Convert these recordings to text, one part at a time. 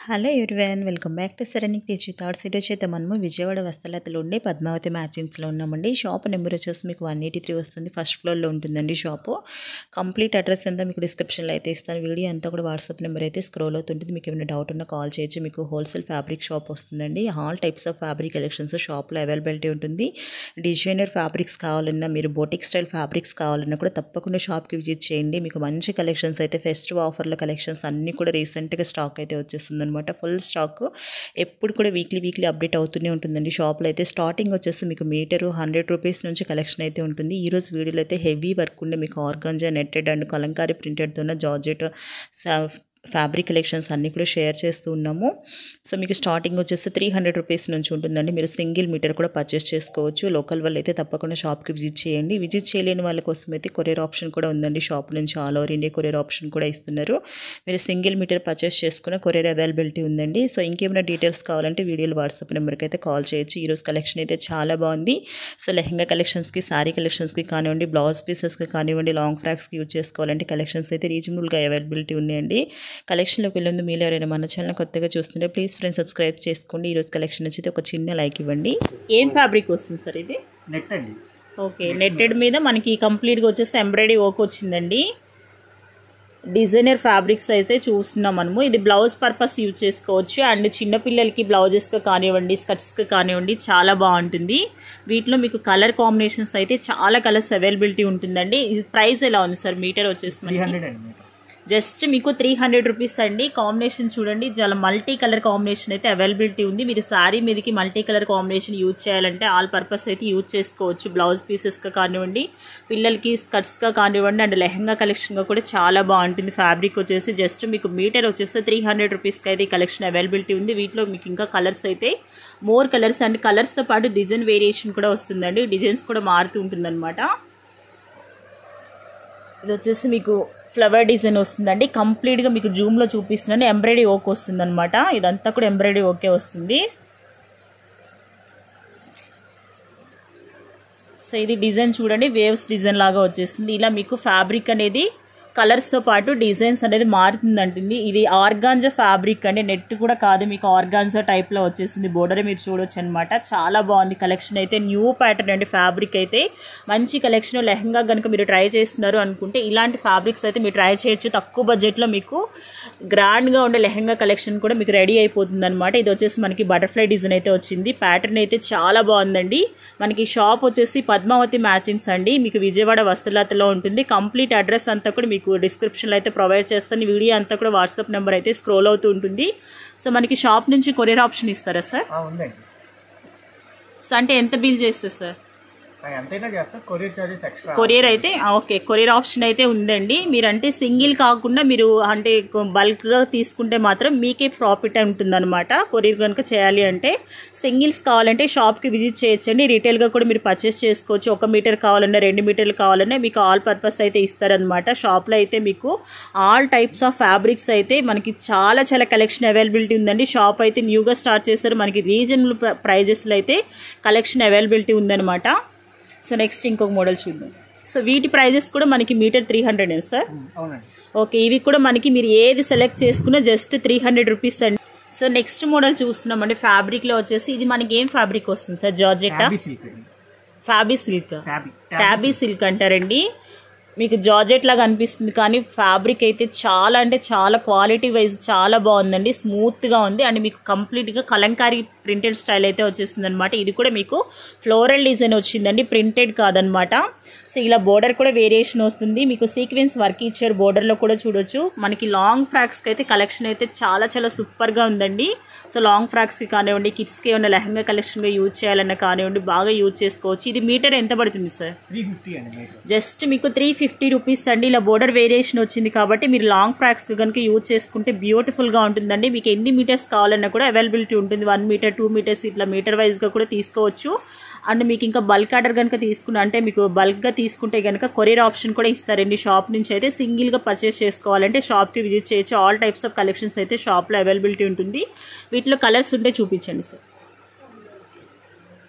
hello everyone welcome back to సెరనిక్ టీచీ third city చేత మనము విజయవాడ వస్తలతలో ఉండే పద్మావతి మ్యాచింగ్స్లో ఉన్నామండి షాప్ నెంబర్ వచ్చేసి మీకు వన్ ఎయిటీ త్రీ వస్తుంది ఫస్ట్ ఫ్లోర్లో ఉంటుందండి షాపు కంప్లీట్ అడ్రస్ అంతా మీకు డిస్క్రిప్షన్లో అయితే ఇస్తాను వీడియో అంతా కూడా వాట్సాప్ నెంబర్ అయితే స్క్రోల్ అవుతుంటుంది మీకు ఏమైనా డౌట్ ఉన్నా కాల్ చేయొచ్చు మీకు హోల్సేల్ ఫ్యాబ్రిక్ షాప్ వస్తుందండి all types of fabric collections షాప్లో అవైలబిలిటీ ఉంటుంది డిజైనర్ ఫ్యాబ్రిక్స్ కావాలన్నా మీరు బోటిక్ స్టైల్ ఫ్యాబ్రిక్స్ కావాలన్నా కూడా తప్పకుండా షాప్కి విజిట్ చేయండి మీకు మంచి కలెక్షన్స్ అయితే ఫెస్టివ్ ఆఫర్ల కలెక్షన్స్ అన్నీ కూడా రీసెంట్గా స్టాక్ అయితే వచ్చేస్తుంది అనమాట ఫుల్ స్టాక్ ఎప్పుడు కూడా వీక్లీ వీక్లీ అప్డేట్ అవుతూనే ఉంటుందండి షాప్లో అయితే స్టార్టింగ్ వచ్చేసి మీకు మీటరు హండ్రెడ్ రూపీస్ నుంచి కలెక్షన్ అయితే ఉంటుంది ఈ రోజు వీడియోలో అయితే హెవీ వర్క్ ఉండే మీకు ఆర్గంజా నెట్టెడ్ అండ్ కలంకారీ ప్రింటెడ్తో ఉన్న జార్జెట్ ఫ్యాబ్రిక్ కలెక్షన్స్ అన్నీ కూడా షేర్ చేస్తూ ఉన్నాము సో మీకు స్టార్టింగ్ వచ్చేసి త్రీ హండ్రెడ్ రూపీస్ నుంచి ఉంటుందండి మీరు సింగిల్ మీటర్ కూడా పర్చేస్ చేసుకోవచ్చు లోకల్ వాళ్ళు అయితే తప్పకుండా షాప్కి విజిట్ చేయండి విజిట్ చేయలేని వాళ్ళ కోసం అయితే కొరియర్ ఆప్షన్ కూడా ఉందండి షాప్ నుంచి all over India courier option కూడా ఇస్తున్నారు మీరు సింగిల్ మీటర్ పర్చేస్ చేసుకున్న కొరియర్ అవైలబిలిటీ ఉందండి సో ఇంకేమైనా డీటెయిల్స్ కావాలంటే వీడియోలో వాట్సాప్ నెంబర్కి అయితే కాల్ చేయొచ్చు ఈరోజు కలెక్షన్ అయితే చాలా బాగుంది సో లెహంగా కలెక్షన్స్కి శారీ కలెక్షన్స్కి కానివ్వండి బ్లౌజ్ పీసెస్కి కానివ్వండి లాంగ్ ఫ్రాక్స్కి యూజ్ చేసుకోవాలంటే కలెక్షన్స్ అయితే రీజనబుల్గా అవైలబిలిటీ ఉన్నాయండి కలెక్షన్లోకి వెళ్ళేందుకు మీరు ఎవరైనా మన ఛానల్ కొత్తగా చూస్తుంటే ప్లీజ్ ఫ్రెండ్స్ సబ్స్క్రైబ్ చేసుకోండి ఈరోజు కలెక్షన్ వచ్చి ఒక చిన్న లైక్ ఇవ్వండి ఏం ఫ్యాబ్రిక్ వస్తుంది సార్ ఇది నెట్ అండి ఓకే నెట్టెడ్ మీద మనకి కంప్లీట్గా వచ్చేసి ఎంబ్రాయిడరీ వర్క్ వచ్చిందండి డిజైనర్ ఫ్యాబ్రిక్స్ అయితే చూస్తున్నాం మనము ఇది బ్లౌజ్ పర్పస్ యూజ్ చేసుకోవచ్చు అండ్ చిన్నపిల్లలకి బ్లౌజెస్కి కానివ్వండి స్కర్ట్స్కి కానివ్వండి చాలా బాగుంటుంది వీటిలో మీకు కలర్ కాంబినేషన్స్ అయితే చాలా కలర్స్ అవైలబిలిటీ ఉంటుందండి ఇది ప్రైస్ ఎలా ఉంది సార్ మీటర్ వచ్చేసి త్రీ మనకి హండ్రెడ్ అండి మీకు జస్ట్ మీకు త్రీ హండ్రెడ్ రూపీస్ అండి కాంబినేషన్ చూడండి చాలా మల్టీ కలర్ కాంబినేషన్ అయితే అవైలబిలిటీ ఉంది మీరు శారీ మీదకి మల్టీ కలర్ కాంబినేషన్ యూజ్ చేయాలంటే ఆల్ పర్పస్ అయితే యూజ్ చేసుకోవచ్చు బ్లౌజ్ పీసెస్గా కానివ్వండి పిల్లలకి స్కర్ట్స్గా కానివ్వండి అండ్ లెహంగా కలెక్షన్గా కూడా చాలా బాగుంటుంది ఫ్యాబ్రిక్ వచ్చేసి జస్ట్ మీకు మీటర్ వచ్చేసి త్రీ హండ్రెడ్ రూపీస్కి అయితే ఈ కలెక్షన్ అవైలబిలిటీ ఉంది వీటిలో మీకు ఇంకా కలర్స్ అయితే మోర్ కలర్స్ అండ్ కలర్స్తో పాటు డిజైన్ వేరియేషన్ కూడా వస్తుందండి డిజైన్స్ కూడా మారుతూ ఉంటుందన్నమాట ఇది వచ్చేసి మీకు ఫ్లవర్ డిజైన్ వస్తుందండి కంప్లీట్గా మీకు జూమ్లో చూపిస్తున్నాను ఎంబ్రాయిడరీ ఓక్ వస్తుంది అనమాట ఇదంతా కూడా ఎంబ్రాయిడరీ ఓకే వస్తుంది సో ఇది డిజైన్ చూడండి వేవ్స్ డిజైన్ లాగా వచ్చేస్తుంది ఇలా మీకు ఫ్యాబ్రిక్ అనేది కలర్స్తో పాటు డిజైన్స్ అనేది మారుతుందంటుంది ఇది ఆర్గాన్జా ఫ్యాబ్రిక్ అండి నెట్ కూడా కాదు మీకు ఆర్గాన్జా టైప్లో వచ్చేసింది బోర్డర్ మీరు చూడొచ్చు అనమాట చాలా బాగుంది కలెక్షన్ అయితే న్యూ ప్యాటర్న్ అండి ఫ్యాబ్రిక్ అయితే మంచి కలెక్షన్ లెహంగా కనుక మీరు ట్రై చేస్తున్నారు అనుకుంటే ఇలాంటి ఫ్యాబ్రిక్స్ అయితే మీరు ట్రై చేయొచ్చు తక్కువ బడ్జెట్లో మీకు గ్రాండ్గా ఉండే లెహంగా కలెక్షన్ కూడా మీకు రెడీ అయిపోతుంది అనమాట ఇది వచ్చేసి మనకి బటర్ఫ్లై డిజైన్ అయితే వచ్చింది ప్యాటర్న్ అయితే చాలా బాగుందండి మనకి షాప్ వచ్చేసి పద్మావతి మ్యాచింగ్స్ అండి మీకు విజయవాడ వస్తులతలో ఉంటుంది కంప్లీట్ అడ్రస్ అంతా కూడా మీకు డిస్క్రిప్షన్లో అయితే ప్రొవైడ్ చేస్తాను వీడియో అంతా కూడా వాట్సాప్ నెంబర్ అయితే స్క్రోల్ అవుతూ ఉంటుంది సో మనకి షాప్ నుంచి కొరియర్ ఆప్షన్ ఇస్తారా సార్ ఆ, ఉందండి సో అంటే ఎంత బిల్ చేస్తారు సార్ ఆ, ఎంతైనా చేస్తాం కొరియర్ చార్జెస్ ఎక్స్ట్రా కొరియర్ అయితే ఆ, ఓకే కొరియర్ ఆప్షన్ అయితే ఉందండి మీరు అంటే సింగిల్ కాకుండా మీరు అంటే బల్క్గా తీసుకుంటే మాత్రం మీకే ప్రాఫిట్ ఉంటుందన్నమాట కొరియర్ కనుక చేయాలి అంటే సింగిల్స్ కావాలంటే షాప్కి విజిట్ చేయొచ్చండి రీటైల్గా కూడా మీరు పర్చేస్ చేసుకోవచ్చు ఒక మీటర్ కావాలన్నా రెండు మీటర్లు కావాలన్నా మీకు ఆల్ పర్పస్ అయితే ఇస్తారనమాట షాప్లో అయితే మీకు ఆల్ టైప్స్ ఆఫ్ ఫ్యాబ్రిక్స్ అయితే మనకి చాలా చాలా కలెక్షన్ అవైలబిలిటీ ఉందండి షాప్ అయితే న్యూగా స్టార్ట్ చేశారు మనకి రీజనబుల్ ప్రైజెస్లో అయితే కలెక్షన్ అవైలబిలిటీ ఉందన్నమాట సో నెక్స్ట్ ఇంకొక మోడల్ చూద్దాం సో వీటి ప్రైజెస్ కూడా మనకి మీటర్ త్రీ హండ్రెడ్ సార్ అవునండి ఓకే ఇవి కూడా మనకి మీరు ఏది సెలెక్ట్ చేసుకున్నా జస్ట్ త్రీ హండ్రెడ్ రూపీస్ అండి సో నెక్స్ట్ మోడల్ చూస్తున్నామండి ఫ్యాబ్రిక్ లో వచ్చేసి ఇది మనకి ఏం ఫ్యాబ్రిక్ వస్తుంది సార్ జార్జెట్ ట్యాబీ సిల్క్ అండి ఫ్యాబీ సిల్క్ ట్యాబీ ట్యాబీ సిల్క్ అంటారండి మీకు జార్జెట్ లాగా అనిపిస్తుంది కానీ ఫ్యాబ్రిక్ అయితే చాలా అంటే చాలా క్వాలిటీ వైజ్ చాలా బాగుందండి స్మూత్ గా ఉంది అండ్ మీకు కంప్లీట్ గా కలంకారీ ప్రింటెడ్ స్టైల్ అయితే వచ్చేసింది అనమాట ఇది కూడా మీకు ఫ్లోరల్ డిజైన్ వచ్చిందండి ప్రింటెడ్ కాదనమాట సో ఇలా బోర్డర్ కూడా వేరియేషన్ వస్తుంది మీకు సీక్వెన్స్ వర్క్ ఇచ్చారు border లో కూడా చూడొచ్చు మనకి లాంగ్ ఫ్రాక్స్ కి అయితే కలెక్షన్ అయితే చాలా చాలా సూపర్ గా ఉందండి సో లాంగ్ ఫ్రాక్స్ కి కానివ్వండి కిడ్స్ కి ఏమైనా లెహంగా కలెక్షన్ గా యూజ్ చేయాలన్నా కానివ్వండి బాగా యూజ్ చేసుకోవచ్చు ఇది మీటర్ ఎంత పడుతుంది సార్ త్రీ ఫిఫ్టీ అండి మీటర్ జస్ట్ మీకు త్రీ ఫిఫ్టీ రూపీస్ అండి ఇలా బోర్డర్ వేరియేషన్ వచ్చింది కాబట్టి మీరు లాంగ్ ఫ్రాక్స్ కనుక యూజ్ చేసుకుంటే బ్యూటిఫుల్ గా ఉంటుందండి మీకు ఎన్ని మీటర్స్ కావాలన్నా కూడా అవైలబిలిటీ ఉంటుంది వన్ మీటర్ టూ మీటర్స్ ఇట్లా మీటర్ వైజ్ గా కూడా తీసుకోవచ్చు అండ్ మీకు ఇంకా బల్క్ ఆర్డర్ కనుక తీసుకున్నా అంటే మీకు బల్క్ గా తీసుకుంటే కనుక కొరియర్ ఆప్షన్ కూడా ఇస్తారండి షాప్ నుంచి అయితే సింగిల్ గా పర్చేస్ చేసుకోవాలంటే షాప్ కి విజిట్ చేయొచ్చు ఆల్ టైప్స్ ఆఫ్ కలెక్షన్స్ అయితే షాప్ లో అవైలబిలిటీ ఉంటుంది వీటిలో కలర్స్ ఉంటే చూపించండి సార్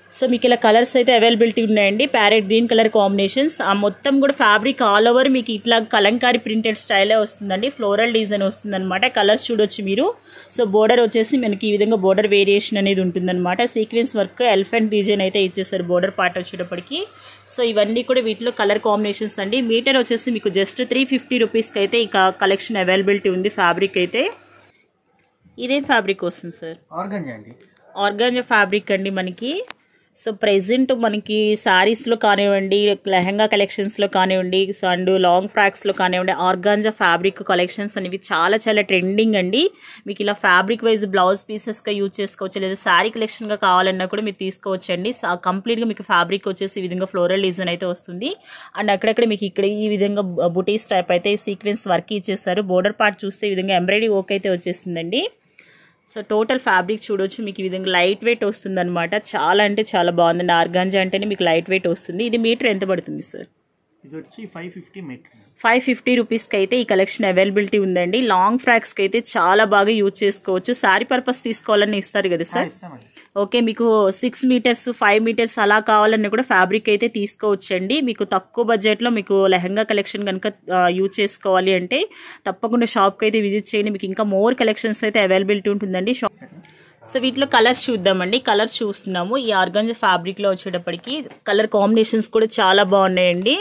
సో మీకు ఇలా కలర్స్ అయితే అవైలబిలిటీ ఉన్నాయండి ప్యారెట్ గ్రీన్ కలర్ కాంబినేషన్స్ ఆ మొత్తం కూడా ఫ్యాబ్రిక్ ఆల్ ఓవర్ మీకు ఇట్లా కలంకారీ ప్రింటెడ్ స్టైలే వస్తుందండి ఫ్లోరల్ డిజైన్ వస్తుందన్నమాట కలర్స్ చూడొచ్చు మీరు సో బోర్డర్ వచ్చేసి మనకి ఈ విధంగా బోర్డర్ వేరియేషన్ అనేది ఉంటుందన్నమాట సీక్వెన్స్ వర్క్ ఎలిఫెంట్ డిజైన్ అయితే ఇచ్చేస్తారు బోర్డర్ పార్ట్ వచ్చేటప్పటికి సో ఇవన్నీ కూడా వీటిలో కలర్ కాంబినేషన్స్ అండి మీటర్ వచ్చేసి మీకు జస్ట్ త్రీ ఫిఫ్టీ రూపీస్కి అయితే ఈ కలెక్షన్ అవైలబిలిటీ ఉంది ఫ్యాబ్రిక్ అయితే ఇదేం ఫ్యాబ్రిక్ వస్తుంది సార్ ఆర్గంజా అండి ఆర్గాంజా ఫ్యాబ్రిక్ అండి మనకి సో ప్రెసెంట్ మనకి శారీస్లో కానివ్వండి లెహంగా కలెక్షన్స్లో కానివ్వండి సో అండ్ లాంగ్ ఫ్రాక్స్లో కానివ్వండి ఆర్గాంజా ఫ్యాబ్రిక్ కలెక్షన్స్ అనేవి చాలా చాలా ట్రెండింగ్ అండి మీకు ఇలా ఫ్యాబ్రిక్ వైజ్ బ్లౌజ్ పీసెస్గా యూజ్ చేసుకోవచ్చు లేదా శారీ కలెక్షన్గా కావాలన్నా కూడా మీరు తీసుకోవచ్చండి కంప్లీట్గా మీకు ఫ్యాబ్రిక్ వచ్చేసి ఈ విధంగా ఫ్లోరల్ డిజైన్ అయితే వస్తుంది అండ్ అక్కడక్కడ మీకు ఇక్కడ ఈ విధంగా బుటీస్ టైప్ అయితే సీక్వెన్స్ వర్క్ ఇచ్చేస్తారు బోర్డర్ పార్ట్ చూస్తే ఈ విధంగా ఎంబ్రాయిడరీ వర్క్ అయితే వచ్చేసిందండి సో టోటల్ ఫ్యాబ్రిక్ చూడొచ్చు మీకు ఈ విధంగా లైట్ వెయిట్ వస్తుంది అనమాట చాలా అంటే చాలా బాగుందండి ఆర్గాంజా అంటేనే మీకు లైట్ వెయిట్ వస్తుంది ఇది మీటర్ ఎంత పడుతుంది సార్ ఇది వచ్చి five fifty metre five fifty రూపీస్కి అయితే ఈ కలెక్షన్ అవైలబిలిటీ ఉందండి లాంగ్ ఫ్రాక్స్కి అయితే చాలా బాగా యూజ్ చేసుకోవచ్చు శారీ పర్పస్ తీసుకోవాలని ఇస్తారు కదా సార్ ఇస్తామండి ఓకే మీకు సిక్స్ మీటర్స్ ఫైవ్ మీటర్స్ అలా కావాలన్నా కూడా ఫ్యాబ్రిక్ అయితే తీసుకోవచ్చండి మీకు తక్కువ బడ్జెట్లో మీకు లెహంగా కలెక్షన్ కనుక యూజ్ చేసుకోవాలి అంటే తప్పకుండా షాప్కి అయితే విజిట్ చేయండి మీకు ఇంకా మోర్ కలెక్షన్స్ అయితే అవైలబిలిటీ ఉంటుందండి షాప్ సో వీటిలో కలర్స్ చూద్దామండి కలర్స్ చూస్తున్నాము ఈ ఆర్గంజా ఫ్యాబ్రిక్లో వచ్చేటప్పటికి కలర్ కాంబినేషన్స్ కూడా చాలా బాగున్నాయండి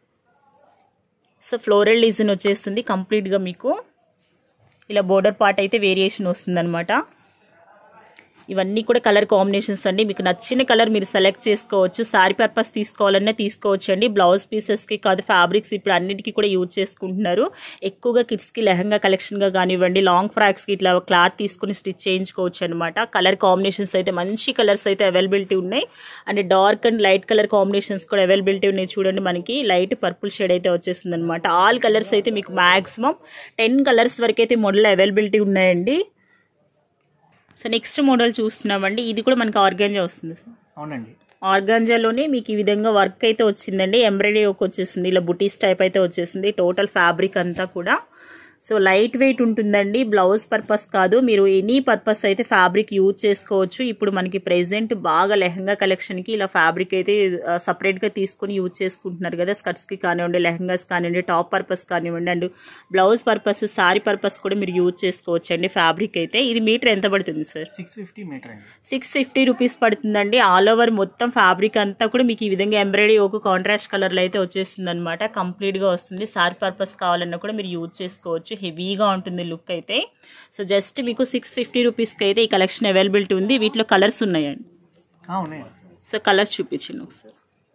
సో ఫ్లోరల్ డిజైన్ వచ్చేస్తుంది కంప్లీట్గా మీకు ఇలా బోర్డర్ పార్ట్ అయితే వేరియేషన్ వస్తుందన్నమాట ఇవన్నీ కూడా కలర్ కాంబినేషన్స్ అండి మీకు నచ్చిన కలర్ మీరు సెలెక్ట్ చేసుకోవచ్చు సారీ పర్పస్ తీసుకోవాలన్నా తీసుకోవచ్చు అండి బ్లౌజ్ పీసెస్కి కాదు ఫ్యాబ్రిక్స్ ఇప్పుడు అన్నిటికీ కూడా యూజ్ చేసుకుంటున్నారు ఎక్కువగా కిడ్స్కి లెహంగా కలెక్షన్గా కానివ్వండి లాంగ్ ఫ్రాక్స్కి ఇట్లా క్లాత్ తీసుకుని స్టిచ్ చేయించుకోవచ్చు అనమాట కలర్ కాంబినేషన్స్ అయితే మంచి కలర్స్ అయితే అవైలబిలిటీ ఉన్నాయి and dark and light colour combinations కూడా అవైలబిలిటీ ఉన్నాయి చూడండి మనకి లైట్ పర్పుల్ షేడ్ అయితే వచ్చేస్తుంది అనమాట ఆల్ కలర్స్ అయితే మీకు మాక్సిమం టెన్ కలర్స్ వరకు అయితే మోడల్ అవైలబిలిటీ ఉన్నాయండి సో నెక్స్ట్ మోడల్ చూస్తున్నామండి ఇది కూడా మనకి ఆర్గాంజా వస్తుంది సార్ అవునండి ఆర్గాంజాలోనే మీకు ఈ విధంగా వర్క్ అయితే వచ్చిందండి ఎంబ్రాయిడరీ ఒక వచ్చేసింది ఇలా బుటీస్ టైప్ అయితే వచ్చేసింది టోటల్ ఫ్యాబ్రిక్ అంతా కూడా సో లైట్ వెయిట్ ఉంటుందండి బ్లౌజ్ పర్పస్ కాదు మీరు ఎనీ పర్పస్ అయితే ఫ్యాబ్రిక్ యూజ్ చేసుకోవచ్చు ఇప్పుడు మనకి ప్రెసెంట్ బాగా లెహంగా కలెక్షన్కి ఇలా ఫ్యాబ్రిక్ అయితే సపరేట్గా తీసుకుని యూజ్ చేసుకుంటున్నారు కదా స్కర్ట్స్కి కానివ్వండి లెహంగాస్ కానివ్వండి టాప్ పర్పస్ కానివ్వండి and blouse purpose sari purpose కూడా మీరు యూజ్ చేసుకోవచ్చు అండి ఫ్యాబ్రిక్ అయితే ఇది మీటర్ ఎంత పడుతుంది సార్ సిక్స్ ఫిఫ్టీ మీటర్ అండి సిక్స్ ఫిఫ్టీ రూపీస్ పడుతుందండి ఆల్ ఓవర్ మొత్తం ఫ్యాబ్రిక్ అంతా కూడా మీకు ఈ విధంగా ఎంబ్రాయిడరీ ఒక కాంట్రాస్ట్ కలర్లో అయితే వచ్చేస్తుంది అనమాట కంప్లీట్గా వస్తుంది సారీ పర్పస్ కావాలన్నా కూడా మీరు యూజ్ చేసుకోవచ్చు హెవీగా ఉంటుంది లుక్ అయితే సో జస్ట్ మీకు సిక్స్ ఫిఫ్టీ రూపీస్కి అయితే ఈ కలెక్షన్ అవైలబిలిటీ ఉంది వీటిలో కలర్స్ ఉన్నాయండి ఆ, ఉన్నాయండి సో కలర్స్ చూపించండి ఒకసారి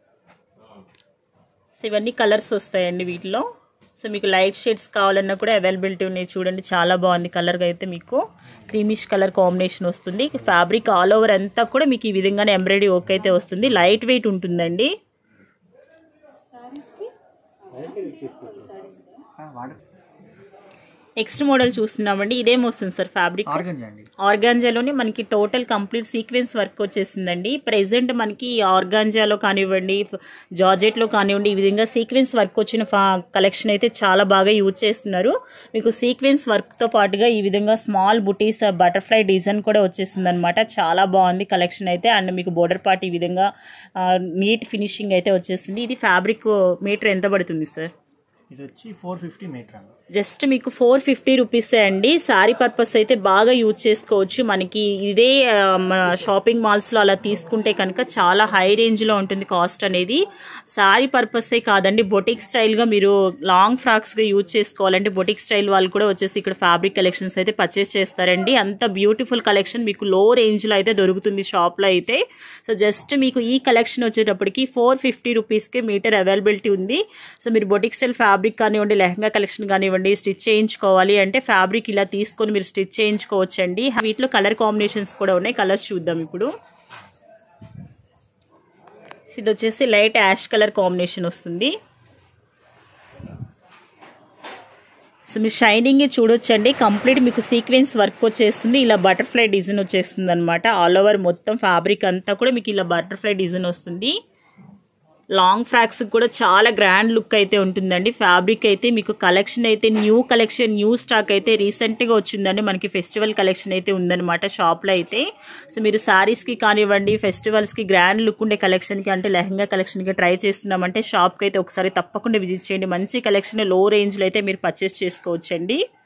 సో ఇవన్నీ కలర్స్ వస్తాయండి వీటిలో సో మీకు లైట్ షేడ్స్ కావాలన్నా కూడా అవైలబిలిటీ ఉన్నాయి చూడండి చాలా బాగుంది కలర్గా అయితే మీకు క్రీమిష్ కలర్ కాంబినేషన్ వస్తుంది ఫ్యాబ్రిక్ ఆల్ ఓవర్ అంతా కూడా మీకు ఈ విధంగానే ఎంబ్రాయిడరీ వర్క్ అయితే వస్తుంది లైట్ వెయిట్ ఉంటుందండి ఆ, వాడ నెక్స్ట్ మోడల్ చూస్తున్నామండి ఇదేం వస్తుంది సార్ ఫ్యాబ్రిక్ ఆర్గంజా అండి ఆర్గాంజాలోనే మనకి టోటల్ కంప్లీట్ సీక్వెన్స్ వర్క్ వచ్చేసిందండి ప్రెసెంట్ మనకి ఆర్గాంజాలో కానివ్వండి జార్జెట్లో కానివ్వండి ఈ విధంగా సీక్వెన్స్ వర్క్ వచ్చిన కలెక్షన్ అయితే చాలా బాగా యూజ్ చేస్తున్నారు మీకు సీక్వెన్స్ వర్క్తో పాటుగా ఈ విధంగా స్మాల్ బుటీస్ బటర్ఫ్లై డిజైన్ కూడా వచ్చేసింది అనమాట చాలా బాగుంది కలెక్షన్ అయితే అండ్ మీకు బోర్డర్ పార్ట్ ఈ విధంగా నీట్ ఫినిషింగ్ అయితే వచ్చేసింది ఇది ఫ్యాబ్రిక్ మీటర్ ఎంత పడుతుంది సార్ ఇది వచ్చి ఫోర్ ఫిఫ్టీ మీటర్ అండి జస్ట్ మీకు ఫోర్ ఫిఫ్టీ రూపీసే అండి సారీ పర్పస్ అయితే బాగా యూజ్ చేసుకోవచ్చు మనకి ఇదే ఆ, మన షాపింగ్ మాల్స్లో అలా తీసుకుంటే కనుక చాలా హై రేంజ్లో ఉంటుంది కాస్ట్ అనేది సారీ పర్పసే కాదండి బొటిక్ స్టైల్గా మీరు లాంగ్ ఫ్రాక్స్గా యూజ్ చేసుకోవాలంటే బొటిక్ స్టైల్ వాళ్ళు కూడా వచ్చేసి ఇక్కడ ఫ్యాబ్రిక్ కలెక్షన్స్ అయితే పర్చేస్ చేస్తారండి అంత బ్యూటిఫుల్ కలెక్షన్ మీకు లో రేంజ్లో అయితే దొరుకుతుంది షాప్లో అయితే సో జస్ట్ మీకు ఈ కలెక్షన్ వచ్చేటప్పటికి ఫోర్ ఫిఫ్టీ రూపీస్కి మీటర్ అవైలబిలిటీ ఉంది సో మీరు బొటిక్ స్టైల్ ఫ్యాబ్రిక్ కానివ్వండి లెహంగా కలెక్షన్ కానివ్వండి స్టిచ్ చేయించుకోవాలి అంటే ఫ్యాబ్రిక్ ఇలా తీసుకొని మీరు స్టిచ్ చేయించుకోవచ్చండి వీటిలో కలర్ కాంబినేషన్స్ కూడా ఉన్నాయి కలర్స్ చూద్దాం ఇప్పుడు ఇది వచ్చేసి లైట్ యాష్ కలర్ కాంబినేషన్ వస్తుంది సో మీరు షైనింగ్ చూడొచ్చండి కంప్లీట్ మీకు సీక్వెన్స్ వర్క్ వచ్చేస్తుంది ఇలా బటర్ఫ్లై డిజైన్ వచ్చేస్తుంది అనమాట ఆల్ ఓవర్ మొత్తం ఫ్యాబ్రిక్ అంతా కూడా మీకు ఇలా బటర్ఫ్లై డిజైన్ వస్తుంది లాంగ్ ఫ్రాక్స్ కూడా చాలా గ్రాండ్ లుక్ అయితే ఉంటుందండి ఫ్యాబ్రిక్ అయితే మీకు కలెక్షన్ అయితే న్యూ కలెక్షన్ న్యూ స్టాక్ అయితే రీసెంట్గా వచ్చిందండి మనకి ఫెస్టివల్ కలెక్షన్ అయితే ఉందన్నమాట షాప్లో అయితే సో మీరు శారీస్కి కానివ్వండి ఫెస్టివల్స్కి గ్రాండ్ లుక్ ఉండే కలెక్షన్కి అంటే లెహంగా కలెక్షన్కి ట్రై చేస్తున్నామంటే షాప్కి అయితే ఒకసారి తప్పకుండా విజిట్ చేయండి మంచి కలెక్షన్ లో రేంజ్లో అయితే మీరు పర్చేస్ చేసుకోవచ్చండి